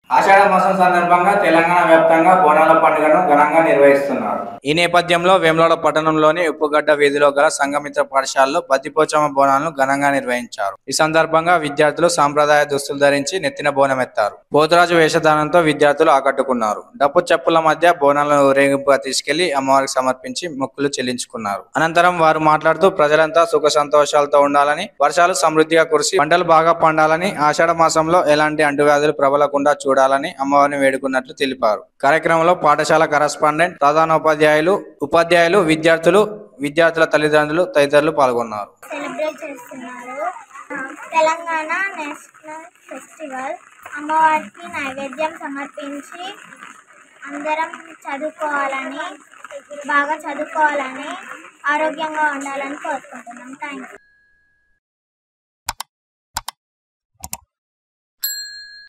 ఆషాఢ మాసం సందర్భంగా తెలంగాణ వ్యాప్తంగా బోనాల పండుగను ఘనంగా నిర్వహిస్తున్నారు ఈ నేపథ్యంలో వేములవాడ పట్టణంలోని ఉప్పుగడ్డ వీధిలో గల సంఘమిత్ర పాఠశాలలో బద్దిపోచమ్మ బోనాలను ఘనంగా నిర్వహించారు ఈ సందర్భంగా విద్యార్థులు సాంప్రదాయ దుస్తులు ధరించి నెత్తిన బోనం ఎత్తారు పోతురాజు వేషధానంతో విద్యార్థులు ఆకట్టుకున్నారు డప్పు చెప్పుల మధ్య బోనాలను ఊరేగింపుగా తీసుకెళ్లి అమ్మవారికి సమర్పించి మొక్కులు చెల్లించుకున్నారు అనంతరం వారు మాట్లాడుతూ ప్రజలంతా సుఖ సంతోషాలతో ఉండాలని వర్షాలు సమృద్ధిగా కురిసి పంటలు బాగా పండాలని ఆషాఢ మాసంలో ఎలాంటి అంటువ్యాధులు ప్రబలకుండా చూడాలని అమ్మవారిని వేడుకున్నట్లు తెలిపారు కార్యక్రమంలో పాఠశాల కరస్పాండెంట్ ప్రధానోపాధ్యాయులు ఉపాధ్యాయులు విద్యార్థులు విద్యార్థుల తల్లిదండ్రులు తదితరులు పాల్గొన్నారు సెలబ్రేట్ చేస్తున్నారు తెలంగాణ నేషనల్ ఫెస్టివల్ అమ్మవారికి నైవేద్యం సమర్పించి అందరం చదువుకోవాలని బాగా చదువుకోవాలని ఆరోగ్యంగా ఉండాలని కోరుకుంటున్నాం థ్యాంక్ యూ